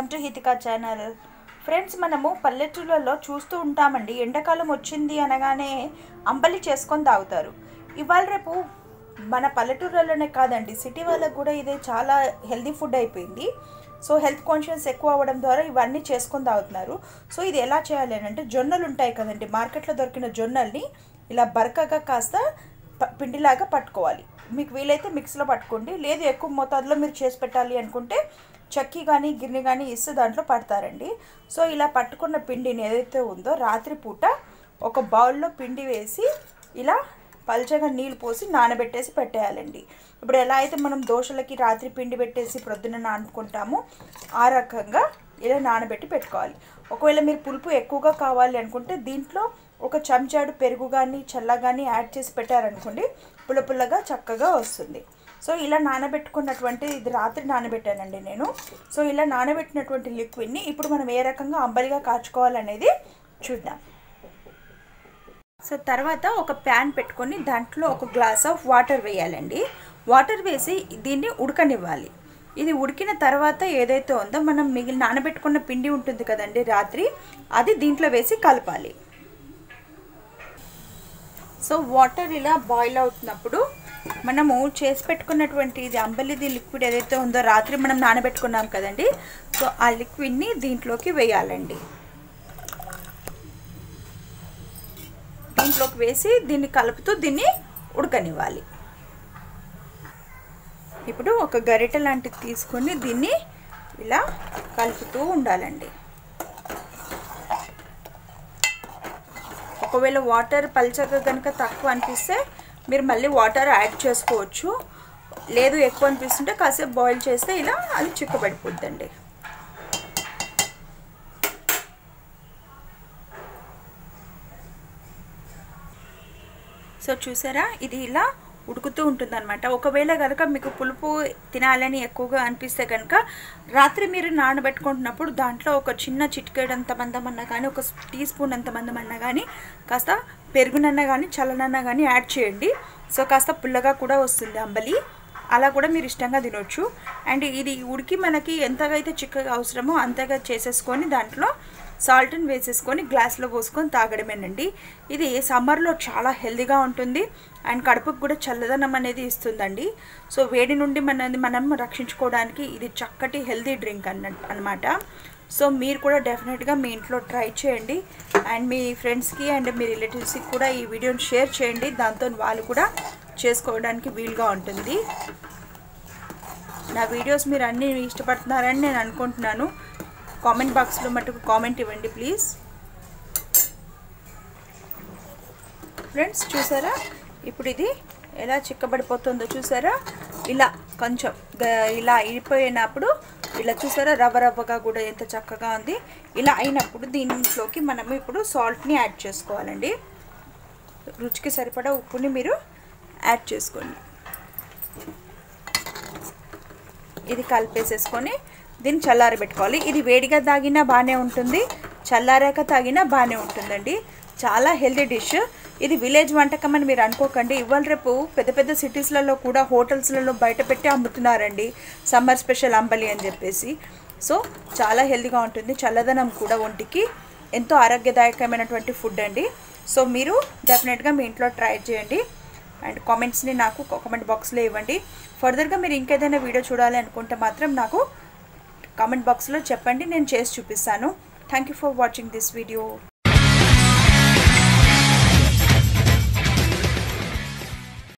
welcome to Hitika channel friends మనము పల్లెటూళ్ళలో చూస్తూ ఉంటామండి ఎండాకాలం వచ్చింది అనగానే అంబలి చేసుకొని తాగుతారు ఇవాళ రేపు మన పల్లెటూళ్ళలోనే కాదండి సిటీ వాళ్ళకు కూడా ఇది చాలా హెల్దీ ఫుడ్ అయిపోయింది సో హెల్త్ కాన్షియస్ ఎక్కువ అవ్వడం ద్వారా ఇవన్నీ చేసుకొని తాగుతున్నారు సో ఇది ఎలా చేయాలి అని అంటే జొన్నలు ఉంటాయి కదండి మార్కెట్లో దొరికిన జొన్నల్ని ఇలా బరకగా కాస్త ప- పిండిలాగా పట్టుకోవాలి మీకు వీలైతే మిక్సీలో పట్టుకోండి లేదు ఎక్కువ మోతాదులో మీరు చేసి పెట్టాలి అనుకుంటే చక్కి కానీ గిన్నె కానీ ఇస్తే దాంట్లో పడతారండి సో ఇలా పట్టుకున్న పిండిని ఏదైతే ఉందో రాత్రి పూట ఒక బౌల్లో పిండి వేసి ఇలా పల్చగా నీళ్ళు పోసి నానబెట్టేసి పెట్టేయాలండి ఇప్పుడు ఎలా అయితే మనం దోశలకి రాత్రి పిండి పెట్టేసి ప్రొద్దున నానుకుంటామో ఆ రకంగా ఇలా నానబెట్టి పెట్టుకోవాలి ఒకవేళ మీరు పులుపు ఎక్కువగా కావాలి అనుకుంటే దీంట్లో ఒక చెంచాడు పెరుగు కానీ చల్ల కానీ యాడ్ చేసి పెట్టారనుకోండి పుల్ల పుల్లగా చక్కగా వస్తుంది సో ఇలా నానబెట్టుకున్నటువంటి ఇది రాత్రి నానబెట్టానండి నేను సో ఇలా నానబెట్టినటువంటి లిక్విడ్ని ఇప్పుడు మనం ఏ రకంగా అంబలిగా కాచుకోవాలనేది చూద్దాం సో తర్వాత ఒక ప్యాన్ పెట్టుకొని దాంట్లో ఒక గ్లాస్ ఆఫ్ వాటర్ వేయాలండి వాటర్ వేసి దీన్ని ఉడకనివ్వాలి ఇది ఉడికిన తర్వాత ఏదైతే ఉందో మనం మిగిలిన నానబెట్టుకున్న పిండి ఉంటుంది కదండి రాత్రి అది దీంట్లో వేసి కలపాలి సో వాటర్ ఇలా బాయిల్ అవుతున్నప్పుడు మనము చేసి పెట్టుకున్నటువంటి ఇది అంబలిది లిక్విడ్ ఏదైతే ఉందో రాత్రి మనం నానబెట్టుకున్నాం కదండి సో ఆ లిక్విడ్ని దీంట్లోకి వేయాలండి దీంట్లోకి వేసి దీన్ని కలుపుతూ దీన్ని ఉడకనివ్వాలి ఇప్పుడు ఒక గరిటె లాంటిది తీసుకొని దీన్ని ఇలా కలుపుతూ ఉండాలండి ఒకవేళ వాటర్ పల్చగా కనుక తక్కువ అనిపిస్తే మీరు మళ్ళీ వాటర్ యాడ్ చేసుకోవచ్చు లేదు ఎక్కువ అనిపిస్తుంటే కాసేపు బాయిల్ చేస్తే ఇలా అది చిక్కబడిపోద్దండి సో చూసారా ఇది ఇలా ఉడుకుతూ ఉంటుందన్నమాట ఒకవేళ కనుక మీకు పులుపు తినాలని ఎక్కువగా అనిపిస్తే కనుక రాత్రి మీరు నానబెట్టుకుంటున్నప్పుడు దాంట్లో ఒక చిన్న చిటికేడంత మందం అన్నా కానీ ఒక టీ స్పూన్ అంత మందం అన్నా కానీ కాస్త పెరుగునన్నా కానీ చల్లనన్నా కానీ యాడ్ చేయండి సో కాస్త పుల్లగా కూడా వస్తుంది అంబలి అలా కూడా మీరు ఇష్టంగా తినొచ్చు అండ్ ఇది ఉడికి మనకి ఎంతగా అయితే చిక్కగా అవసరమో అంతగా చేసేసుకొని దాంట్లో సాల్ట్ని వేసేసుకొని గ్లాస్లో పోసుకొని తాగడమేనండి ఇది సమ్మర్లో చాలా హెల్తీగా ఉంటుంది అండ్ కడుపుకు కూడా చల్లదనం అనేది ఇస్తుందండి సో వేడి నుండి మనది మనం రక్షించుకోవడానికి ఇది చక్కటి హెల్తీ డ్రింక్ అన్న అనమాట సో మీరు కూడా డెఫినెట్గా మీ ఇంట్లో ట్రై చేయండి అండ్ మీ ఫ్రెండ్స్కి అండ్ మీ రిలేటివ్స్కి కూడా ఈ వీడియోని షేర్ చేయండి దాంతో వాళ్ళు కూడా చేసుకోవడానికి వీలుగా ఉంటుంది నా వీడియోస్ మీరు అన్నీ ఇష్టపడుతున్నారని నేను అనుకుంటున్నాను కామెంట్ బాక్స్లో మటుకు కామెంట్ ఇవ్వండి ప్లీజ్ ఫ్రెండ్స్ చూసారా ఇప్పుడు ఇది ఎలా చిక్కబడిపోతుందో చూసారా ఇలా కొంచెం గ- ఇలా అయిపోయినప్పుడు ఇలా చూసారా రవ్వ రవ్వగా కూడా ఎంత చక్కగా ఉంది ఇలా అయినప్పుడు దీంట్లోకి మనము ఇప్పుడు సాల్ట్ని యాడ్ చేసుకోవాలండి రుచికి సరిపడా ఉప్పుని మీరు యాడ్ చేసుకోండి ఇది కలిపేసేసుకొని దీన్ని చల్లారబెట్టుకోవాలి ఇది వేడిగా తాగినా బాగానే ఉంటుంది చల్లారాక తాగినా బాగానే ఉంటుందండి చాలా హెల్తీ డిష్ ఇది విలేజ్ వంటకం అని మీరు అనుకోకండి ఇవాళ రేపు పెద్ద పెద్ద సిటీస్లలో కూడా హోటల్స్లలో బయట పెట్టి అమ్ముతున్నారండి సమ్మర్ స్పెషల్ అంబలి అని చెప్పేసి సో చాలా హెల్తీగా ఉంటుంది చల్లదనం కూడా ఒంటికి ఎంతో ఆరోగ్యదాయకమైనటువంటి ఫుడ్ అండి సో మీరు డెఫినెట్గా మీ ఇంట్లో ట్రై చేయండి అండ్ కామెంట్స్ని నాకు కామెంట్ బాక్స్లో ఇవ్వండి ఫర్దర్గా మీరు ఇంకేదైనా వీడియో చూడాలి అనుకుంటే మాత్రం నాకు కామెంట్ బాక్స్లో చెప్పండి నేను చేసి చూపిస్తాను thank you for watching this video